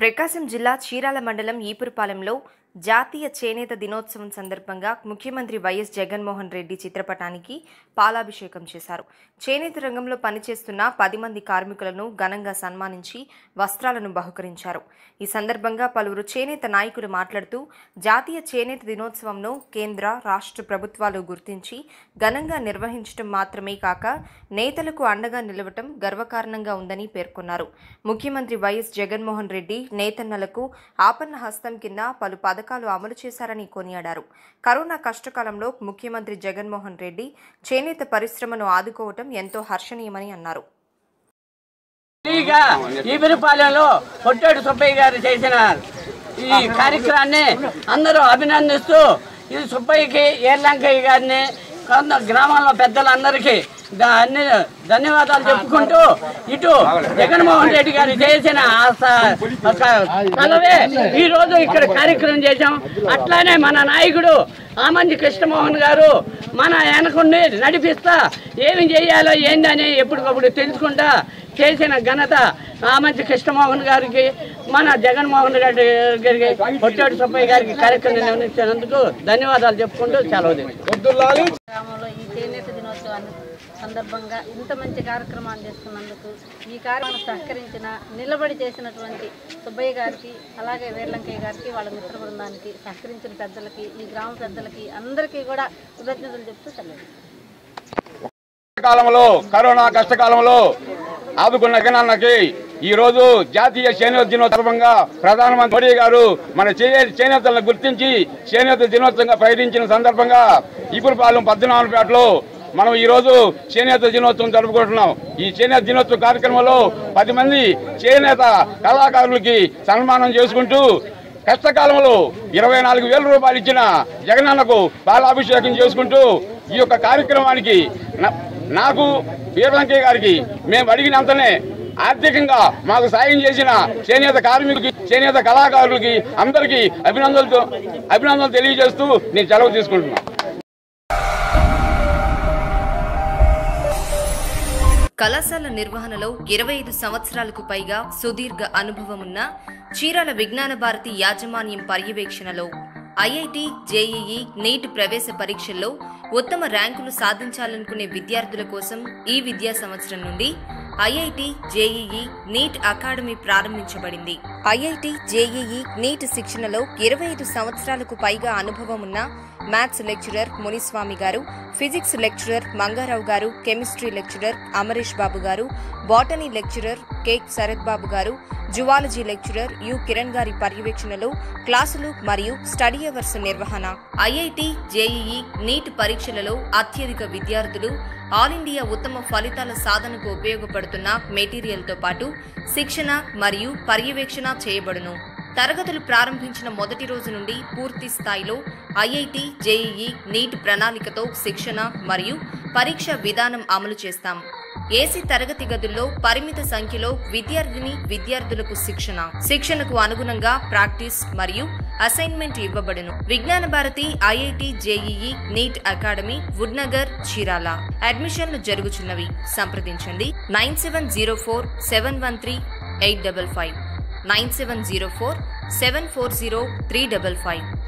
ప్రకాశం జిల్లా చీరాల మండలం ఈపురపాలెంలో జాతీయ చేనేత దినోత్సవం సందర్భంగా ముఖ్యమంత్రి వైఎస్ జగన్మోహన్ రెడ్డి చిత్రపటానికి పాలాభిషేకం చేశారు చేనేత రంగంలో పనిచేస్తున్న పది మంది కార్మికులను ఘనంగా సన్మానించి వస్త్రాలను బహుకరించారు ఈ సందర్భంగా పలువురు చేనేత నాయకులు మాట్లాడుతూ జాతీయ చేనేత దినోత్సవంను కేంద్ర రాష్ట్ర ప్రభుత్వాలు గుర్తించి ఘనంగా నిర్వహించడం మాత్రమే కాక నేతలకు అండగా నిలవటం గర్వకారణంగా ఉందని పేర్కొన్నారు ముఖ్యమంత్రి వైఎస్ జగన్మోహన్ రెడ్డి నేతన్నలకు ఆపన్న హస్తం కింద పలు పథకాలు అమలు చేశారని కొనియాడారు కరోనా కష్టకాలంలో ముఖ్యమంత్రి జగన్మోహన్ రెడ్డి చేనేత పరిశ్రమను ఆదుకోవటం ఎంతో హర్షణీయమని అన్నారు ఇక ఈపిరిపాలెంలో పొట్టేడు సుబ్బయ్య గారు చేసిన ఈ కార్యక్రమాన్ని అందరూ అభినందిస్తూ ఈ సుబ్బయ్యకి ఏర్లంకయ్య గారిని కొంత గ్రామంలో పెద్దలందరికీ దా- అన్ని ధన్యవాదాలు చెప్పుకుంటూ ఇటు జగన్మోహన్ రెడ్డి గారు చేసిన ఆ స- ఒక కలవే ఈ రోజు ఇక్కడ కార్యక్రమం చేశాం అట్లానే మన నాయకుడు ఆమంది కృష్ణమోహన్ గారు మన వెనకుండి నడిపిస్తా ఏమి చేయాలో ఏందని ఎప్పటికప్పుడు తెలుసుకుంటా చేసిన ఘనత ఆమంచి కృష్ణమోహన్ గారికి మన జగన్మోహన్ రెడ్డి గారికి పొట్టేడు సుబ్బయ్య గారికి కార్యక్రమం నిర్వహించినందుకు ధన్యవాదాలు చెప్పుకుంటూ సెలవు తీసుకుంటాం. గ్రామంలో ఈ చేనేత దినోత్సవాన్ని సందర్భంగా ఇంత మంచి కార్యక్రమాన్ని చేస్తున్నందుకు ఈ కార్యక్రమం సహకరించిన నిలబడి చేసినటువంటి సుబ్బయ్య గారికి అలాగే వీర్లంకయ్య గారికి వాళ్ళ మిత్ర బృందానికి సహకరించిన పెద్దలకి ఈ గ్రామ పెద్దలకి అందరికీ కూడా కృతజ్ఞతలు చెప్తూ సెలవు కాలంలో కరోనా కష్టకాలంలో ఆదుకున్న జగనన్నకి ఈ రోజు జాతీయ చేనేత దినోత్సవంగా ప్రధానమంత్రి మోడీ గారు మన చేనే చేనేతలను గుర్తించి చేనేత దినోత్సవంగా ప్రకటించిన సందర్భంగా ఈపురపాలెం పద్మనాభపేటలో మనం ఈ రోజు చేనేత దినోత్సవం జరుపుకుంటున్నాం ఈ చేనేత దినోత్సవ కార్యక్రమంలో పది మంది చేనేత కళాకారులకి సన్మానం చేసుకుంటూ కష్టకాలంలో ఇరవై నాలుగు వేల రూపాయలు ఇచ్చిన జగనన్నకు పాలాభిషేకం చేసుకుంటూ ఈ యొక్క కార్యక్రమానికి నా- నాకు వీరలంకయ్య గారికి మేము అడిగినంతనే ఆర్థికంగా మాకు సాయం చేసిన చేనేత కార్మికులకి చేనేత కళాకారులకి అందరికీ అభినందనలతో అభినందనలు తెలియజేస్తూ నేను సెలవు తీసుకుంటున్నాను కళాశాల నిర్వహణలో ఇరవై ఐదు సంవత్సరాలకు పైగా సుదీర్ఘ అనుభవమున్న చీరాల విజ్ఞాన భారతి యాజమాన్యం పర్యవేక్షణలో ఐఐటి జేఈఈ నీట్ ప్రవేశ పరీక్షల్లో ఉత్తమ ర్యాంకులు సాధించాలనుకునే విద్యార్థుల కోసం ఈ విద్యా సంవత్సరం నుండి ఐఐటి జేఈఈ నీట్ అకాడమీ ప్రారంభించబడింది ఐఐటి జేఈఈ నీట్ శిక్షణలో ఇరవై ఐదు సంవత్సరాలకు పైగా అనుభవం ఉన్న మ్యాథ్స్ లెక్చరర్ మునిస్వామి గారు ఫిజిక్స్ లెక్చరర్ మంగారావు గారు chemistry lecturer Amarish Babu garu botany lecturer K Sarath Babu garu zoology lecturer U Kiran గారి పర్యవేక్షణలో క్లాసులు మరియు స్టడీ అవర్స్ నిర్వహణ ఐఐటి జేఈఈ నీట్ పరీక్షలలో అత్యధిక విద్యార్థులు ఆల్ ఇండియా ఉత్తమ ఫలితాల సాధనకు ఉపయోగపడుతున్న మెటీరియల్తో పాటు శిక్షణ మరియు పర్యవేక్షణ చేయబడును తరగతులు ప్రారంభించిన మొదటి రోజు నుండి పూర్తి స్థాయిలో ఐఐటి జేఈఈ నీట్ ప్రణాళికతో శిక్షణ మరియు పరీక్ష విధానం అమలు చేస్తాం ఏసీ తరగతి గదుల్లో పరిమిత సంఖ్యలో విద్యార్థిని విద్యార్థులకు శిక్షణ శిక్షణకు అనుగుణంగా ప్రాక్టీస్ మరియు అసైన్మెంట్ ఇవ్వబడును Vignana Bharathi IIT JEE NEET academy Woodnagar Chirala అడ్మిషన్లు జరుగుచున్నవి సంప్రదించండి nine seven zero four seven one three eight double five nine seven zero four seven four zero three double five